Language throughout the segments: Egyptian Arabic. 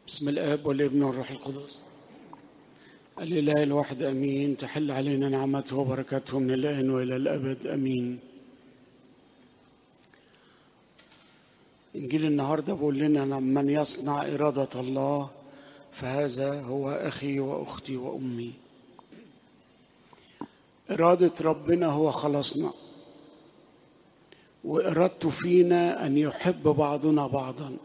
بسم الاب والابن والروح القدس الاله الواحد امين تحل علينا نعمته وبركاته من الان والى الابد امين انجيل النهارده بيقول لنا من يصنع اراده الله فهذا هو اخي واختي وامي اراده ربنا هو خلاصنا وارادته فينا ان يحب بعضنا بعضا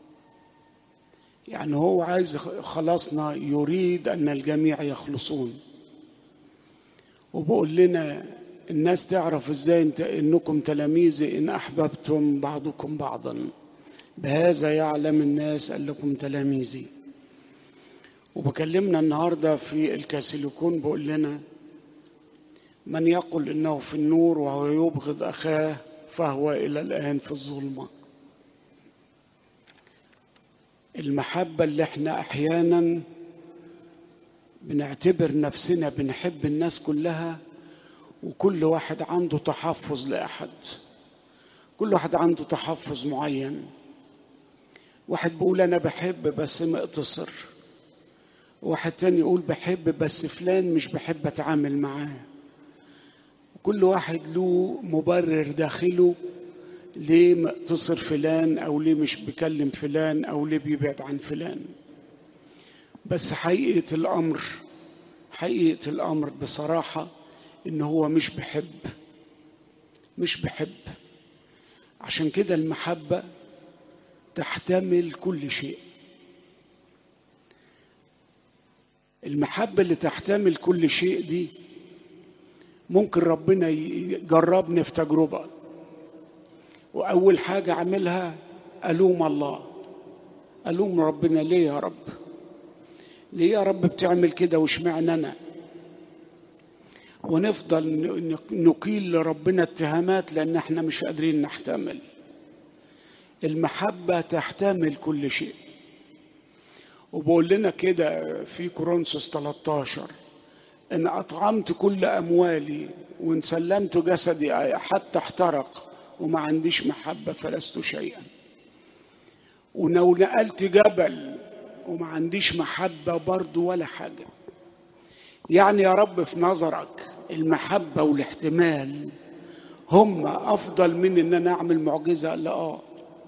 يعني هو عايز خلاصنا يريد ان الجميع يخلصون وبقول لنا الناس تعرف ازاي انت انكم تلاميذي ان احببتم بعضكم بعضا بهذا يعلم الناس انكم تلاميذي وبكلمنا النهارده في الكاسيليكون بقول لنا من يقل انه في النور وهو يبغض اخاه فهو الى الان في الظلمه المحبة اللي احنا احيانا بنعتبر نفسنا بنحب الناس كلها وكل واحد عنده تحفظ لأحد كل واحد عنده تحفظ معين واحد بيقول أنا بحب بس مقتصر واحد تاني يقول بحب بس فلان مش بحب أتعامل معاه كل واحد له مبرر داخله ليه مقتصر فلان او ليه مش بيكلم فلان او ليه بيبعد عن فلان بس حقيقه الامر حقيقه الامر بصراحه ان هو مش بحب مش بحب عشان كده المحبه تحتمل كل شيء المحبه اللي تحتمل كل شيء دي ممكن ربنا يجربني في تجربه وأول حاجة أعملها ألوم الله ألوم ربنا ليه يا رب ليه يا رب بتعمل كده واشمعنى أنا ونفضل نقيل لربنا اتهامات لأن احنا مش قادرين نحتمل المحبة تحتمل كل شيء وبقول لنا كده في كورنثوس 13 إن أطعمت كل أموالي وإن سلمت جسدي حتى احترق وما عنديش محبة فلست شيئا ولو نقلت جبل وما عنديش محبة برضو ولا حاجة يعني يا رب في نظرك المحبة والاحتمال هم أفضل من إن أنا أعمل معجزة لا آه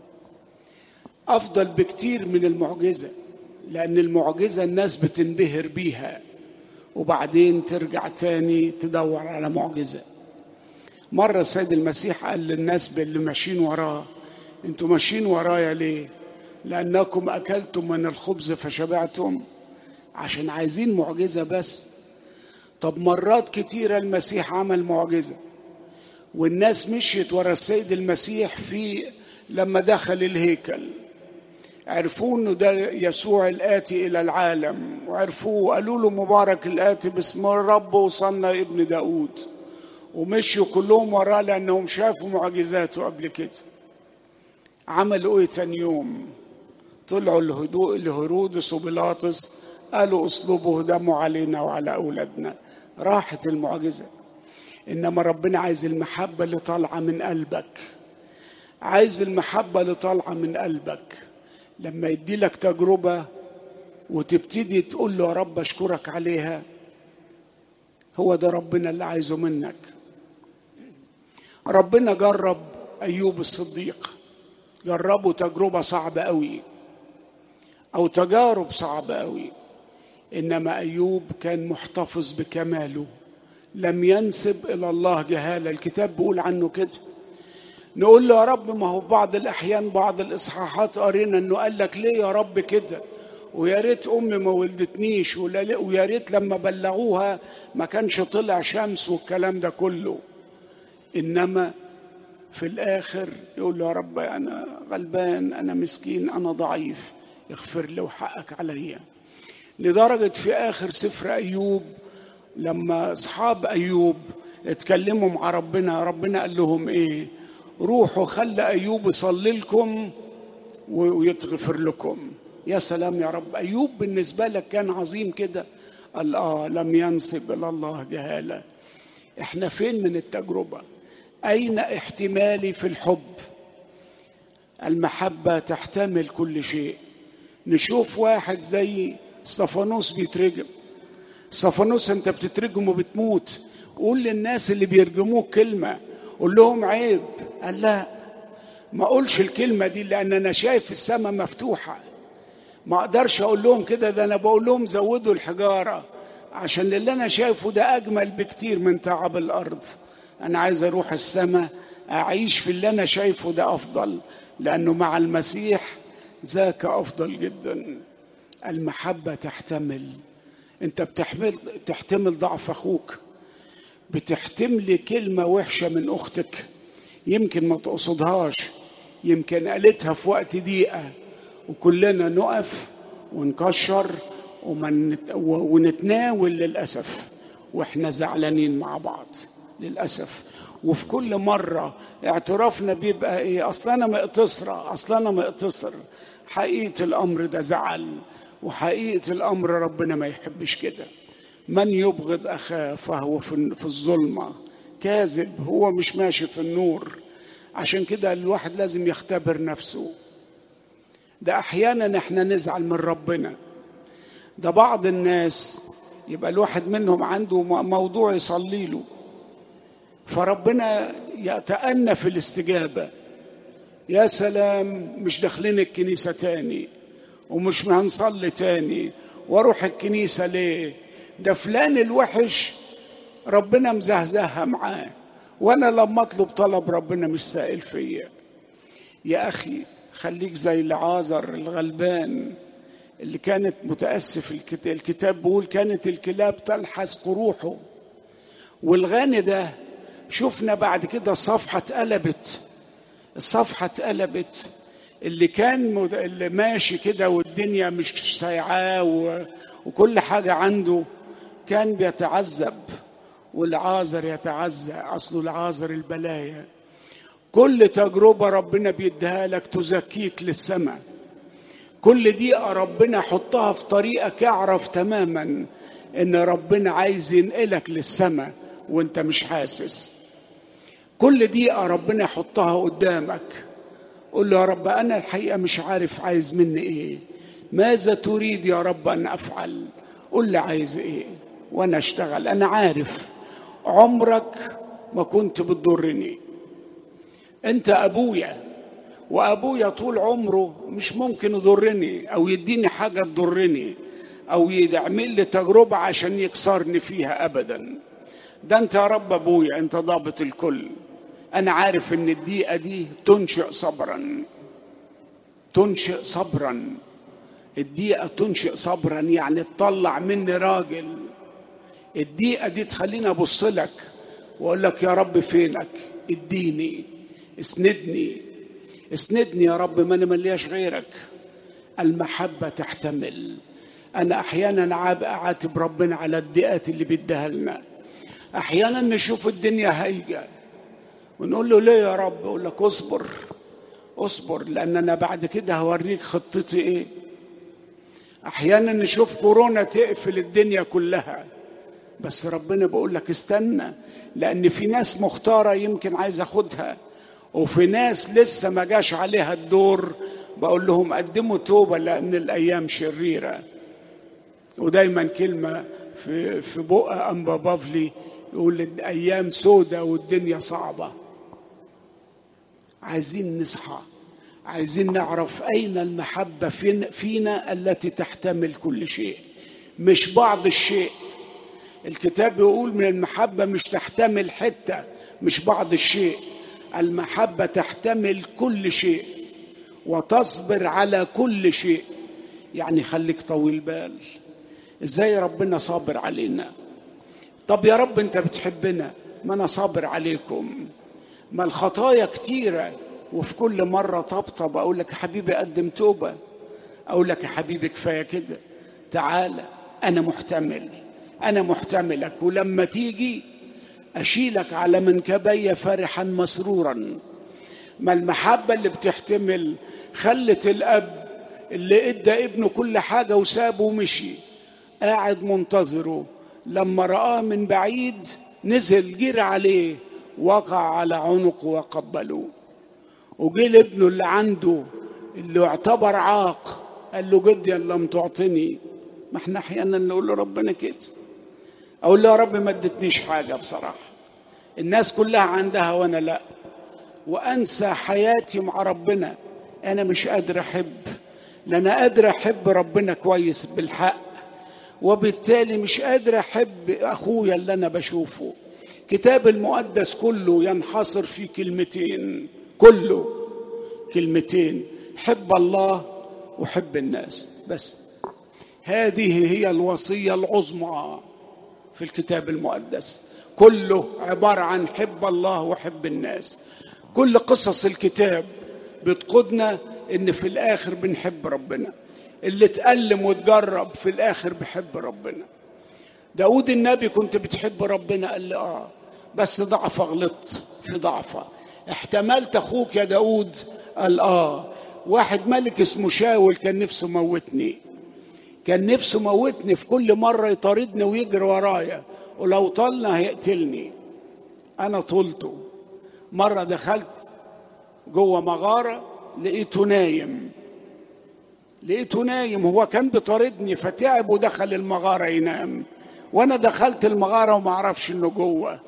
أفضل بكتير من المعجزة لأن المعجزة الناس بتنبهر بيها وبعدين ترجع تاني تدور على معجزه مرة السيد المسيح قال للناس اللي ماشيين وراه انتوا ماشيين ورايا ليه لأنكم أكلتم من الخبز فشبعتم عشان عايزين معجزة بس طب مرات كتيرة المسيح عمل معجزة والناس مشيت ورا السيد المسيح في لما دخل الهيكل عرفوا انه ده يسوع الآتي إلى العالم وعرفوه قالوا له مبارك الآتي باسم الرب وصلنا ابن داود ومشوا كلهم وراه لانهم شافوا معجزاته قبل كده عملوا ايه تاني يوم طلعوا الهدوء لهرودس وبيلاطس قالوا اصلبوا دمه علينا وعلى اولادنا راحت المعجزه انما ربنا عايز المحبه اللي طالعه من قلبك عايز المحبه اللي طالعه من قلبك لما يدي لك تجربه وتبتدي تقول له يا رب اشكرك عليها هو ده ربنا اللي عايزه منك ربنا جرب ايوب الصديق جربه تجربه صعبه قوي او تجارب صعبه قوي انما ايوب كان محتفظ بكماله لم ينسب الى الله جهاله الكتاب بيقول عنه كده نقول له يا رب ما هو في بعض الاحيان بعض الاصحاحات قرينا انه قال لك ليه يا رب كده ويا ريت امي ما ولدتنيش ويا ريت لما بلغوها ما كانش طلع شمس والكلام ده كله انما في الاخر يقول له يا رب انا غلبان انا مسكين انا ضعيف اغفر لي وحقك عليا لدرجه في اخر سفر ايوب لما اصحاب ايوب اتكلموا مع ربنا ربنا قال لهم ايه روحوا خلى ايوب يصلي لكم ويغفر لكم يا سلام يا رب ايوب بالنسبه لك كان عظيم كده قال اه لم ينسب الى الله جهاله احنا فين من التجربه اين احتمالي في الحب المحبه تحتمل كل شيء نشوف واحد زي استفانوس بيترجم استفانوس انت بتترجم وبتموت قول للناس اللي بيرجموك كلمة قول لهم عيب قال لا ما اقولش الكلمة دي لان انا شايف السماء مفتوحة ما اقدرش اقول لهم كده ده انا بقول لهم زودوا الحجارة عشان اللي انا شايفه ده اجمل بكتير من تعب الارض انا عايز اروح السماء اعيش في اللي انا شايفه ده افضل لانه مع المسيح ذاك افضل جدا المحبه تحتمل انت بتحمل تحتمل ضعف اخوك بتحتملي كلمه وحشه من اختك يمكن ما تقصدهاش يمكن قالتها في وقت ضيقه وكلنا نقف ونكشر ومن ونتناول للاسف واحنا زعلانين مع بعض للاسف وفي كل مرة اعترافنا بيبقى ايه اصل انا مقتصرة اصل انا مقتصر حقيقة الامر ده زعل وحقيقة الامر ربنا ما يحبش كده من يبغض اخاه فهو في الظلمة كاذب هو مش ماشي في النور عشان كده الواحد لازم يختبر نفسه ده احيانا احنا نزعل من ربنا ده بعض الناس يبقى الواحد منهم عنده موضوع يصلي له فربنا يتأنى في الاستجابة يا سلام مش داخلين الكنيسة تاني ومش هنصلي تاني واروح الكنيسة ليه ده فلان الوحش ربنا مزهزهها معاه وانا لما اطلب طلب ربنا مش سائل فيا يا اخي خليك زي العازر الغلبان اللي كانت متأسف الكتاب بيقول كانت الكلاب تلحس قروحه والغني ده شفنا بعد كده الصفحة اتقلبت الصفحة اتقلبت اللي كان مد... اللي ماشي كده والدنيا مش سايعاه و... وكل حاجة عنده كان بيتعذب والعازر يتعزى أصل العازر البلايا كل تجربة ربنا بيديها لك تزكيك للسماء كل دقيقة ربنا حطها في طريقك اعرف تماما ان ربنا عايز ينقلك للسماء وانت مش حاسس كل دقيقة ربنا يحطها قدامك قول له يا رب أنا الحقيقة مش عارف عايز مني إيه ماذا تريد يا رب أن أفعل قول لي عايز إيه وأنا أشتغل أنا عارف عمرك ما كنت بتضرني أنت أبويا وأبويا طول عمره مش ممكن يضرني أو يديني حاجة تضرني أو يعمل لي تجربة عشان يكسرني فيها أبدا ده أنت يا رب أبويا أنت ضابط الكل أنا عارف إن الدقيقة دي تنشئ صبرا تنشئ صبرا الدقيقة تنشئ صبرا يعني تطلع مني راجل الدقيقة دي تخليني أبص لك وأقول لك يا رب فينك اديني اسندني اسندني يا رب ما أنا ملياش غيرك المحبة تحتمل أنا أحيانا أعاتب ربنا على الدقات اللي بيديها لنا أحيانا نشوف الدنيا هايجة ونقول له ليه يا رب يقول لك اصبر اصبر لان انا بعد كده هوريك خطتي ايه احيانا نشوف كورونا تقفل الدنيا كلها بس ربنا بيقول لك استنى لان في ناس مختاره يمكن عايز اخدها وفي ناس لسه ما جاش عليها الدور بقول لهم قدموا توبه لان الايام شريره ودايما كلمه في في بق انبا بافلي يقول الايام سودة والدنيا صعبه عايزين نصحى عايزين نعرف اين المحبه فينا التي تحتمل كل شيء مش بعض الشيء الكتاب بيقول من المحبه مش تحتمل حته مش بعض الشيء المحبه تحتمل كل شيء وتصبر على كل شيء يعني خليك طويل بال ازاي ربنا صابر علينا طب يا رب انت بتحبنا ما انا صابر عليكم ما الخطايا كتيرة وفي كل مرة طبطب أقول لك يا حبيبي قدم توبة أقول لك يا حبيبي كفاية كده تعالى أنا محتمل أنا محتملك ولما تيجي أشيلك على منكبي فرحا مسرورا ما المحبة اللي بتحتمل خلت الأب اللي ادى ابنه كل حاجة وسابه ومشي قاعد منتظره لما رآه من بعيد نزل جري عليه وقع على عنقه وقبله وجه لابنه اللي عنده اللي يعتبر عاق قال له جدي ان لم تعطني ما احنا احيانا نقول له ربنا كده اقول له يا رب ما ادتنيش حاجه بصراحه الناس كلها عندها وانا لا وانسى حياتي مع ربنا انا مش قادر احب لا انا قادر احب ربنا كويس بالحق وبالتالي مش قادر احب اخويا اللي انا بشوفه كتاب المقدس كله ينحصر في كلمتين كله كلمتين حب الله وحب الناس بس هذه هي الوصيه العظمى في الكتاب المقدس كله عباره عن حب الله وحب الناس كل قصص الكتاب بتقودنا ان في الاخر بنحب ربنا اللي اتألم وتجرب في الاخر بحب ربنا داود النبي كنت بتحب ربنا قال لي اه بس ضعف غلطت في ضعفه احتملت اخوك يا داود قال اه واحد ملك اسمه شاول كان نفسه موتني كان نفسه موتني في كل مرة يطاردني ويجري ورايا ولو طلنا هيقتلني انا طولته مرة دخلت جوه مغارة لقيته نايم لقيته نايم هو كان بيطاردني فتعب ودخل المغارة ينام وانا دخلت المغارة وما اعرفش انه جوه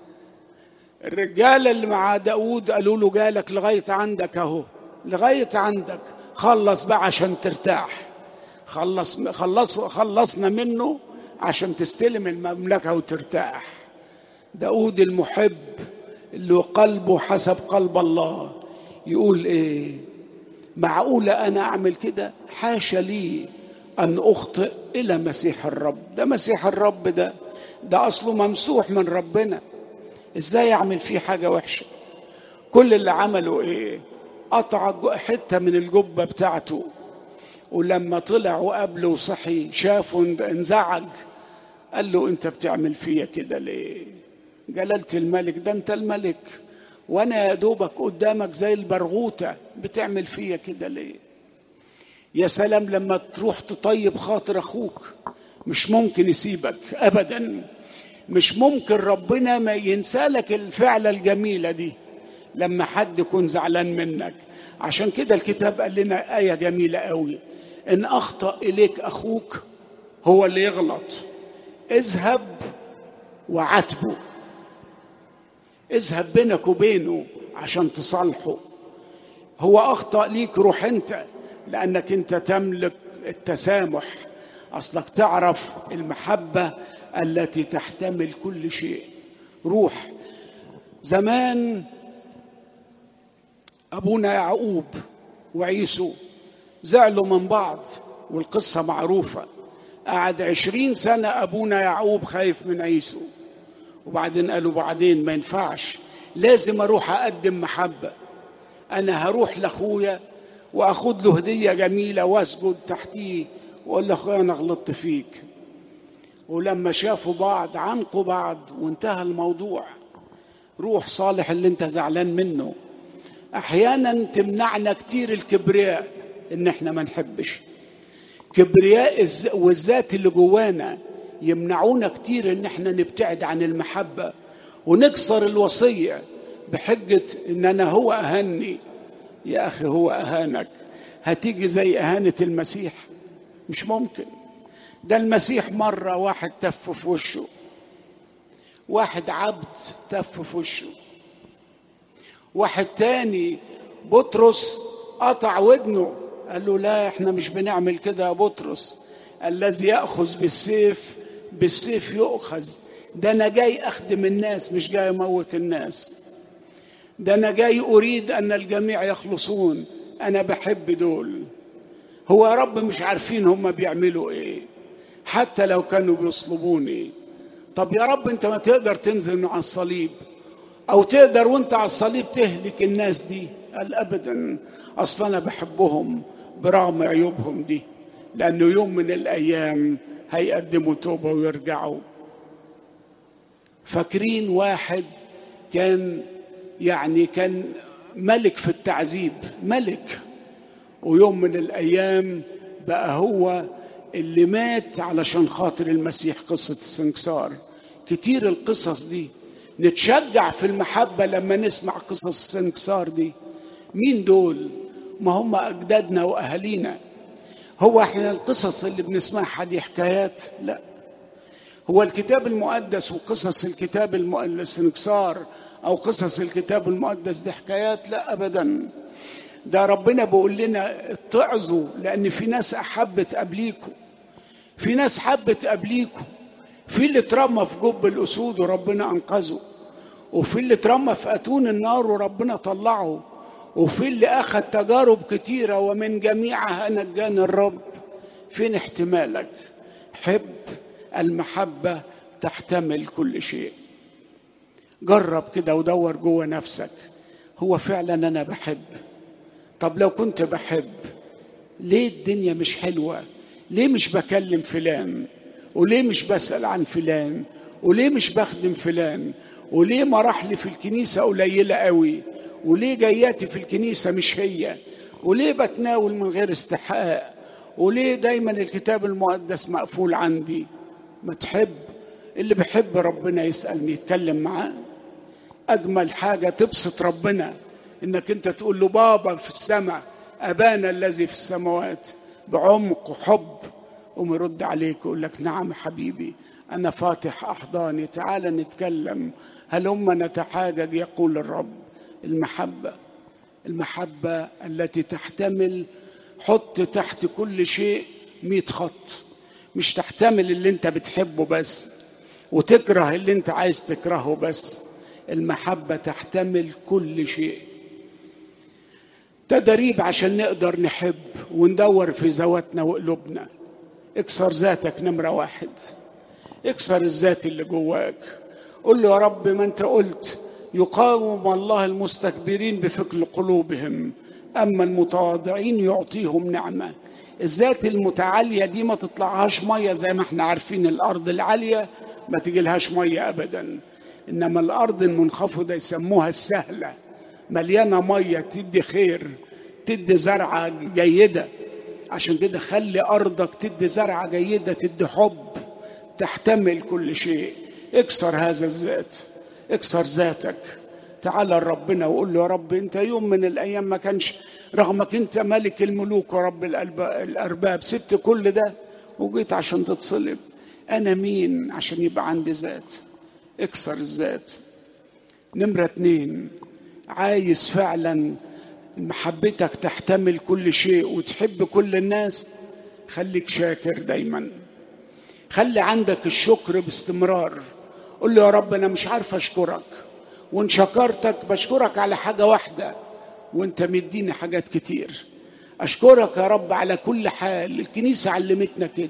الرجالة اللي مع داود قالوا له جالك لغاية عندك اهو لغاية عندك خلص بقى عشان ترتاح خلص خلص خلصنا منه عشان تستلم المملكة وترتاح داود المحب اللي قلبه حسب قلب الله يقول ايه معقولة أنا أعمل كده حاشا لي أن أخطئ إلى مسيح الرب ده مسيح الرب ده ده أصله ممسوح من ربنا إزاي أعمل فيه حاجة وحشة كل اللي عمله إيه قطع حتة من الجبة بتاعته ولما طلع وقابله وصحي شافه انزعج قال له انت بتعمل فيا كده ليه جلالة الملك ده انت الملك وانا يا دوبك قدامك زي البرغوتة بتعمل فيا كده ليه يا سلام لما تروح تطيب خاطر اخوك مش ممكن يسيبك ابدا مش ممكن ربنا ما ينسى لك الفعلة الجميلة دي لما حد يكون زعلان منك عشان كده الكتاب قال لنا آية جميلة قوي إن أخطأ إليك أخوك هو اللي يغلط اذهب وعاتبه اذهب بينك وبينه عشان تصالحه هو أخطأ ليك روح أنت لأنك أنت تملك التسامح أصلك تعرف المحبة التي تحتمل كل شيء روح زمان أبونا يعقوب وعيسو زعلوا من بعض والقصة معروفة قعد عشرين سنة أبونا يعقوب خايف من عيسو وبعدين قالوا بعدين ما ينفعش لازم أروح أقدم محبة أنا هروح لأخويا وأخد له هدية جميلة وأسجد تحتيه وأقول له أخويا أنا غلطت فيك ولما شافوا بعض عنقوا بعض وانتهى الموضوع روح صالح اللي انت زعلان منه احيانا تمنعنا كتير الكبرياء ان احنا ما نحبش كبرياء والذات اللي جوانا يمنعونا كتير ان احنا نبتعد عن المحبه ونكسر الوصيه بحجه ان انا هو اهني يا اخي هو اهانك هتيجي زي اهانه المسيح مش ممكن ده المسيح مره واحد تف في وشه واحد عبد تف في وشه واحد تاني بطرس قطع ودنه قال له لا احنا مش بنعمل كده يا بطرس الذي ياخذ بالسيف بالسيف يؤخذ ده انا جاي اخدم الناس مش جاي اموت الناس ده انا جاي اريد ان الجميع يخلصون انا بحب دول هو يا رب مش عارفين هم بيعملوا ايه حتى لو كانوا بيصلبوني طب يا رب انت ما تقدر تنزل من على الصليب او تقدر وانت على الصليب تهلك الناس دي قال ابدا اصلا انا بحبهم برغم عيوبهم دي لانه يوم من الايام هيقدموا توبه ويرجعوا فاكرين واحد كان يعني كان ملك في التعذيب ملك ويوم من الايام بقى هو اللي مات علشان خاطر المسيح قصه السنكسار كتير القصص دي نتشجع في المحبة لما نسمع قصص السنكسار دي مين دول ما هم أجدادنا وأهالينا هو احنا القصص اللي بنسمعها دي حكايات لا هو الكتاب المقدس وقصص الكتاب الاستنكسار او قصص الكتاب المقدس دي حكايات لا ابدا ده ربنا بيقول لنا اتعظوا لان في ناس احبت قبليكم في ناس حبت قبليكم في اللي اترمى في جب الاسود وربنا انقذه وفي اللي اترمى في اتون النار وربنا طلعه وفي اللي اخذ تجارب كتيره ومن جميعها نجانا الرب فين احتمالك حب المحبه تحتمل كل شيء جرب كده ودور جوه نفسك هو فعلا انا بحب طب لو كنت بحب ليه الدنيا مش حلوه ليه مش بكلم فلان وليه مش بسال عن فلان وليه مش بخدم فلان وليه مراحلي في الكنيسه قليله قوي وليه جياتي في الكنيسه مش هي وليه بتناول من غير استحقاق وليه دايما الكتاب المقدس مقفول عندي ما تحب اللي بيحب ربنا يسالني يتكلم معاه اجمل حاجه تبسط ربنا انك انت تقول له بابا في السماء ابانا الذي في السماوات بعمق وحب قوم يرد عليك ويقول لك نعم حبيبي انا فاتح احضاني تعال نتكلم هلم نتحاجج يقول الرب المحبه المحبه التي تحتمل حط تحت كل شيء مئة خط مش تحتمل اللي انت بتحبه بس وتكره اللي انت عايز تكرهه بس المحبه تحتمل كل شيء تدريب عشان نقدر نحب وندور في ذواتنا وقلوبنا اكسر ذاتك نمرة واحد اكسر الذات اللي جواك قل له يا رب ما انت قلت يقاوم الله المستكبرين بفكر قلوبهم اما المتواضعين يعطيهم نعمه الذات المتعاليه دي ما تطلعهاش ميه زي ما احنا عارفين الارض العاليه ما تجيلهاش ميه ابدا انما الارض المنخفضه يسموها السهله مليانه ميه تدي خير تدي زرعه جيده عشان كده خلي ارضك تدي زرعه جيده تدي حب تحتمل كل شيء اكسر هذا الذات اكسر ذاتك تعال لربنا وقول له يا رب انت يوم من الايام ما كانش رغمك انت ملك الملوك ورب الارباب سبت كل ده وجيت عشان تتصلب انا مين عشان يبقى عندي ذات اكسر الذات نمرة اتنين عايز فعلا محبتك تحتمل كل شيء وتحب كل الناس خليك شاكر دايما خلي عندك الشكر باستمرار قل له يا رب انا مش عارف اشكرك وان شكرتك بشكرك على حاجه واحده وانت مديني حاجات كتير اشكرك يا رب على كل حال الكنيسه علمتنا كده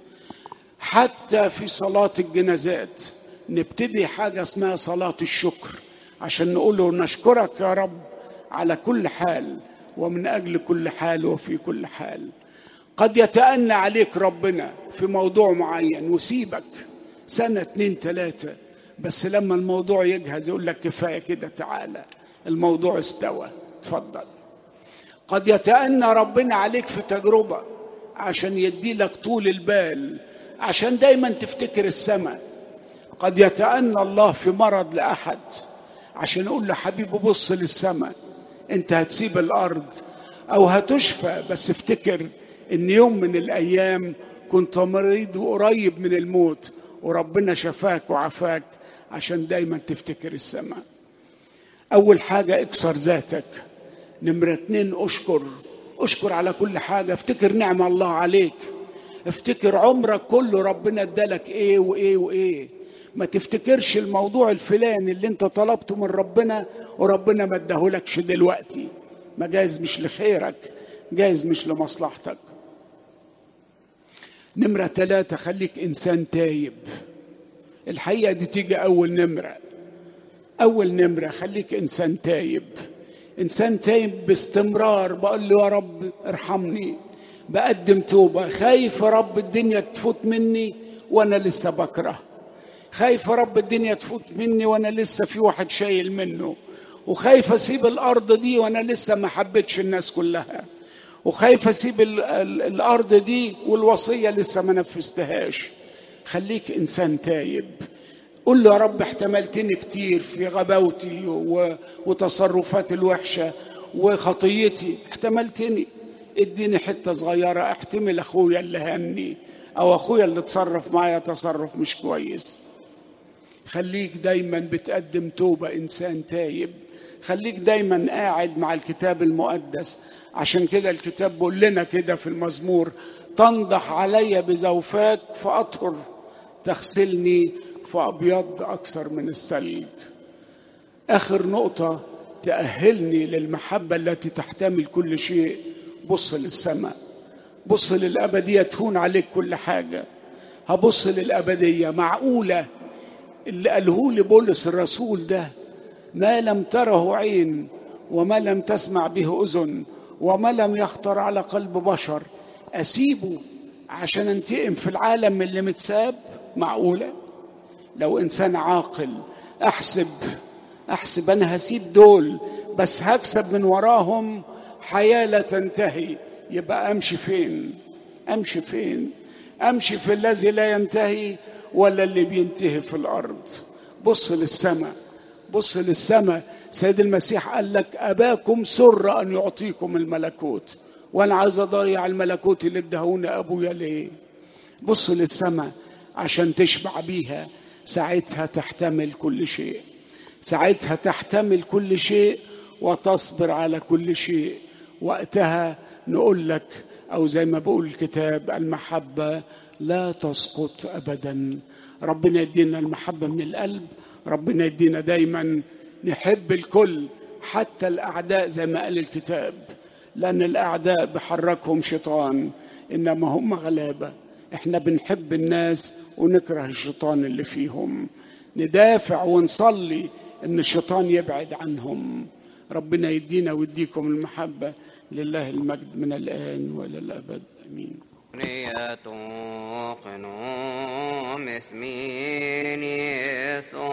حتى في صلاه الجنازات نبتدي حاجه اسمها صلاه الشكر عشان نقول له نشكرك يا رب على كل حال ومن اجل كل حال وفي كل حال قد يتأنى عليك ربنا في موضوع معين وسيبك سنة اتنين تلاتة بس لما الموضوع يجهز يقول لك كفاية كده تعالى الموضوع استوى اتفضل قد يتأنى ربنا عليك في تجربة عشان يدي لك طول البال عشان دايما تفتكر السماء قد يتأنى الله في مرض لأحد عشان يقول له حبيبي بص للسماء انت هتسيب الأرض أو هتشفى بس افتكر ان يوم من الايام كنت مريض وقريب من الموت وربنا شفاك وعافاك عشان دايما تفتكر السماء اول حاجه اكسر ذاتك نمرة اتنين اشكر اشكر على كل حاجه افتكر نعمه الله عليك افتكر عمرك كله ربنا ادالك ايه وايه وايه ما تفتكرش الموضوع الفلاني اللي انت طلبته من ربنا وربنا ما اداهولكش دلوقتي ما جايز مش لخيرك جايز مش لمصلحتك نمرة ثلاثة خليك إنسان تايب الحقيقة دي تيجي أول نمرة أول نمرة خليك إنسان تايب إنسان تايب باستمرار بقول له يا رب ارحمني بقدم توبة خايف يا رب الدنيا تفوت مني وأنا لسه بكره خايف يا رب الدنيا تفوت مني وأنا لسه في واحد شايل منه وخايف أسيب الأرض دي وأنا لسه ما حبيتش الناس كلها وخايف اسيب ال ال الارض دي والوصيه لسه ما نفذتهاش خليك انسان تايب قل له يا رب احتملتني كتير في غباوتي وتصرفاتي الوحشه وخطيتي احتملتني اديني حته صغيره احتمل اخويا اللي هني او اخويا اللي تصرف معايا تصرف مش كويس خليك دايما بتقدم توبه انسان تايب خليك دايما قاعد مع الكتاب المقدس عشان كده الكتاب بيقول لنا كده في المزمور تنضح علي بزوفاك فاطهر تغسلني فابيض اكثر من الثلج اخر نقطه تاهلني للمحبه التي تحتمل كل شيء بص للسماء بص للابديه تهون عليك كل حاجه هبص للابديه معقوله اللي قاله لي بولس الرسول ده ما لم تره عين وما لم تسمع به اذن وما لم يخطر على قلب بشر اسيبه عشان انتقم في العالم اللي متساب معقوله لو انسان عاقل احسب احسب انا هسيب دول بس هكسب من وراهم حياه لا تنتهي يبقى امشي فين امشي فين امشي في الذي لا ينتهي ولا اللي بينتهي في الارض بص للسماء بص للسماء سيد المسيح قال لك اباكم سر ان يعطيكم الملكوت وانا عايز اضيع الملكوت اللي ادهوني ابويا ليه بص للسماء عشان تشبع بيها ساعتها تحتمل كل شيء ساعتها تحتمل كل شيء وتصبر على كل شيء وقتها نقول لك او زي ما بقول الكتاب المحبه لا تسقط ابدا ربنا يدينا المحبه من القلب ربنا يدينا دايما نحب الكل حتى الاعداء زي ما قال الكتاب لان الاعداء بحركهم شيطان انما هم غلابه احنا بنحب الناس ونكره الشيطان اللي فيهم ندافع ونصلي ان الشيطان يبعد عنهم ربنا يدينا ويديكم المحبه لله المجد من الان والى الابد امين قنوم اسمين يسوع